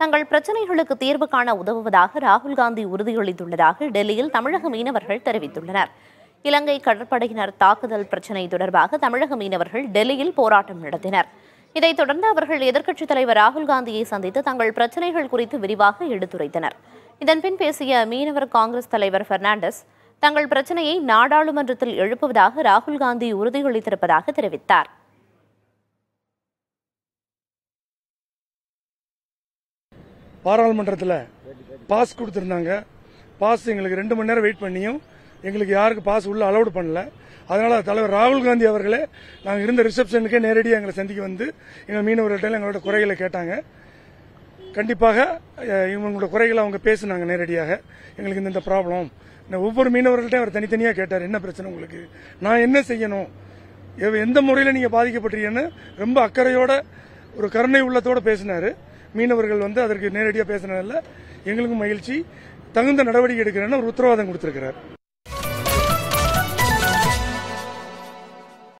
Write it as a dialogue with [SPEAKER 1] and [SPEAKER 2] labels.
[SPEAKER 1] தங்கள் பிரச்சினைகளுக்கு தீர்வு காண உதவுவதாக ராகுல் காந்தி உறுதியளித்துள்ளதாக டெல்லியில் தமிழக மீனவர்கள் தெரிவித்துள்ளனர் இலங்கை கடற்படையினர் தாக்குதல் பிரச்சினை தொடர்பாக தமிழக மீனவர்கள் டெல்லியில் போராட்டம் நடத்தினர் இதைத் தொடர்ந்து அவர்கள் எதிர்க்கட்சித் தலைவர் ராகுல் காந்தியை சந்தித்து தங்கள் பிரச்சினைகள் குறித்து விரிவாக எடுத்துரைத்தனர் இதன்பின் பேசிய மீனவர் காங்கிரஸ் தலைவர் பெர்னாண்டஸ் தங்கள் பிரச்சினையை நாடாளுமன்றத்தில் எழுப்புவதாக ராகுல் காந்தி உறுதியளித்திருப்பதாக தெரிவித்தார்
[SPEAKER 2] பாராளுமன்றத்தில் பாஸ் கொடுத்துருந்தாங்க பாஸ் எங்களுக்கு ரெண்டு மணி நேரம் வெயிட் பண்ணியும் எங்களுக்கு யாருக்கு பாஸ் உள்ள அலௌடு பண்ணல அதனால தலைவர் ராகுல் காந்தி அவர்களே நாங்கள் இருந்த ரிசப்ஷனுக்கே நேரடியாக எங்களை சந்திக்க வந்து எங்கள் மீனவர்கள்ட்ட எங்களோட குறைகளை கேட்டாங்க கண்டிப்பாக அஹ், இவங்களோட குறைகளை அவங்க பேசினாங்க நேரடியாக எங்களுக்கு இந்த- இந்த ப்ராப்ளம் ஒவ்வொரு மீனவர்கள்ட்டையும் அவர் தனித்தனியாக கேட்டார் என்ன பிரச்சனை உங்களுக்கு நான் என்ன செய்யணும் எவ- எந்த முறையில் நீங்கள் பாதிக்கப்பட்டீங்கன்னு ரொம்ப அக்கறையோட ஒரு கருணை உள்ளத்தோட பேசினாரு மீனவர்கள் வந்து அதற்கு நேரடியாக பேசினதில் எங்களுக்கும் மகிழ்ச்சி தகுந்த நடவடிக்கை எடுக்கிறேன்னு ஒரு உத்தரவாதம் கொடுத்திருக்கிறார்